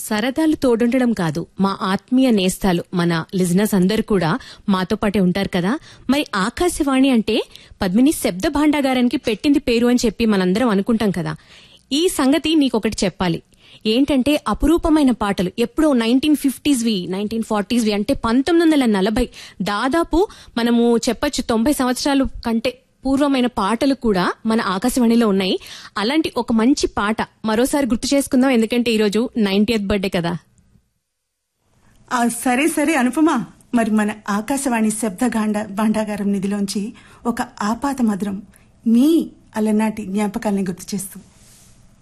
సరదాలు తోడుండడం కాదు మా ఆత్మీయ నేస్తాలు మన లిజినెస్ అందరు కూడా మాతో పాటే ఉంటారు కదా మరి ఆకాశవాణి అంటే పద్మిని శబ్ద భాండాగారానికి పెట్టింది పేరు అని చెప్పి మనందరం అనుకుంటాం కదా ఈ సంగతి నీకొకటి చెప్పాలి ఏంటంటే అపురూపమైన పాటలు ఎప్పుడో నైన్టీన్ ఫిఫ్టీస్ వి నైన్టీన్ ఫార్టీస్ వి అంటే పంతొమ్మిది వందల నలభై దాదాపు మనము చెప్పొచ్చు తొంభై సంవత్సరాలు కంటే పూర్వమైన పాటలు కూడా మన ఆకాశవాణిలో ఉన్నాయి అలాంటి ఒక మంచి పాట మరోసారి గుర్తు చేసుకుందాం ఎందుకంటే ఈరోజు నైన్టీయత్ బర్త్డే కదా ఆ, సరే సరే అనుపమ మరి మన ఆకాశవాణి శబ్ద గాండ భాండాగారం నిధిలోంచి ఒక ఆపాత మధురం మీ అలనాటి జ్ఞాపకాల్ని గుర్తు చేస్తూ